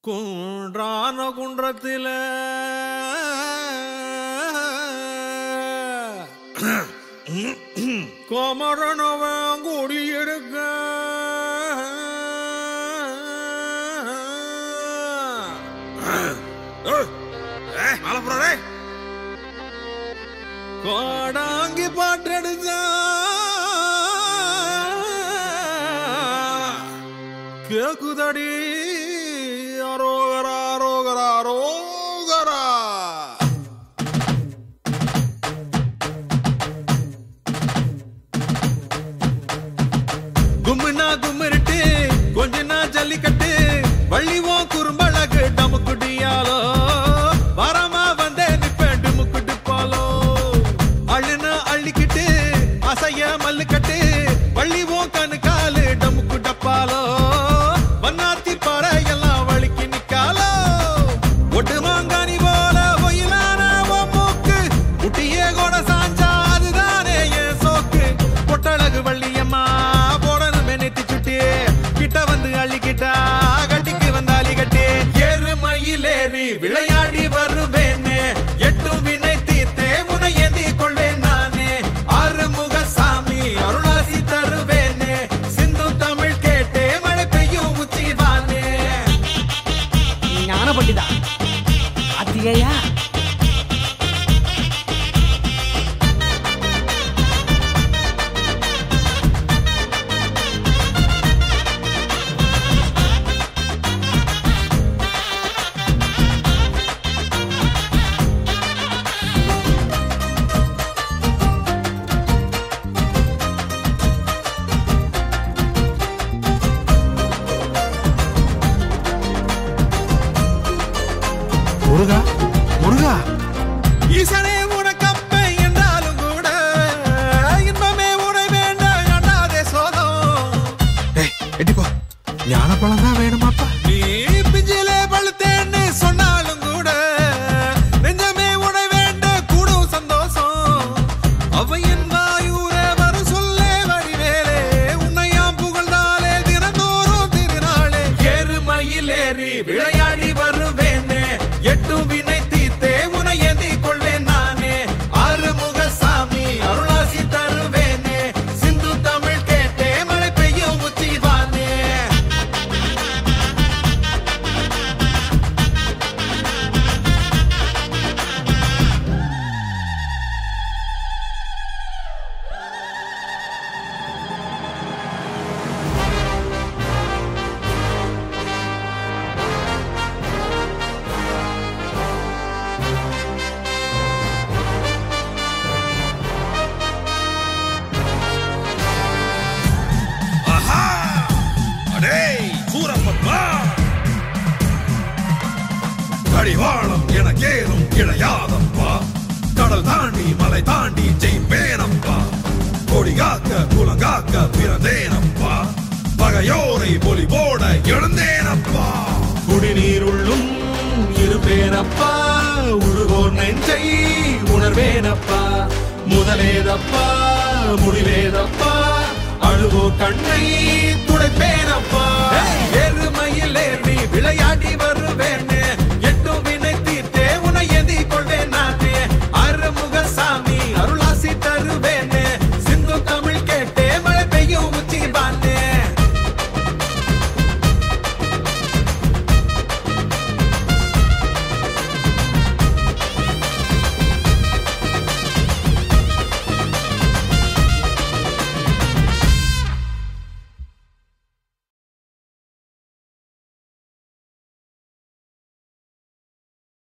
குன்றான குன்றத்தில கோமரனவன் கூடி எடுக்க கோடாங்கி பாட்டெடுத்தா கேக்குதடி அரோகரா அரோகரா அரோகரா கும்முனா கும்மிருட்டு கொஞ்ச நாள் ஜல்லிக்கட்டு வள்ளிவோம் குறும்பழகு டமுக்குடியாலோ வரமா வந்தே நிப்பேன் டுமுக்குட்டு பாலோ அள்ளுனா அள்ளிக்கிட்டு அசைய மல்லுக்கட்டு வள்ளிவோம் கணு காலு டமுக்கு டப்பாலோ வண்ணாத்தி பாறை எல்லாம் வலிக்கு நிக்காலோ ஒட்டு மாங்கானி போல ஒயிலான உன் மூக்கு முட்டியே கூட சாஞ்சா அதுதானே என் சோக்கு பொட்டழகு வள்ளியம்மா போடணுமே நெத்தி சுட்டி கிட்ட வந்து அள்ளிக்கிட்டா கட்டிக்கு வந்தாலி கட்டி ஏறு மயிலேறி விளையாடி வருவேனே எட்டும் வினை தீர்த்தே முனை ஏந்தி கொள்வேன் நானே ஆறுமுக சாமி அருளாசி தருவேனே சிந்து தமிழ் கேட்டே மழை பெய்யும் உச்சிவானே ஞான பண்டிதா அத்திகையா முருகா முருகா ஈசனே உனக்கப்பை என்றாலும் கூட இன்பமே உனை வேண்டாம் அண்ணாதே சோதம் ஏய் எட்டிப்போ ஞானப்பழம் தான் வேணுமாப்பா நீ பிஞ்சிலே பழுத்தேன்னு சொன்னாலும் கூட நெஞ்சமே உனை வேண்ட கூடும் சந்தோஷம் அவையின் வாயூரே வரும் சொல்லே வடிவேலே உன்னையாம் புகழ்ந்தாலே தினந்தோறும் திருநாளே ஏறுமையிலேறி விளையாடி வருவேனே எட்டும் வினை தீர்த்தே உனை ஏந்தி கொள்வேன் நானே ஆறுமுக சாமி அருளாசி தருவேனே சிந்து தமிழ் கேட்டே மழை பெய்யும் உச்சிவானே அடேய் சூரப்பா கடிவாளம் எனக்கேதும் கிடையாதப்பா கடல் தாண்டி மலை தாண்டி ஜெயிப்பேனப்பா கொடி காக்க குலங்காக்க பிறந்தேனப்பா பகையோரை பொலி போட எழுந்தேனப்பா குடிநீருள்ளும் இருப்பேனப்பா உருகோர் நெஞ்சை உணர்வேனப்பா முதலேதப்பா முடிவேதப்பா அழுவோ கண்ணை துடைப்பேனப்பா எருமையில் ஏறி விளையாடி வருவேனே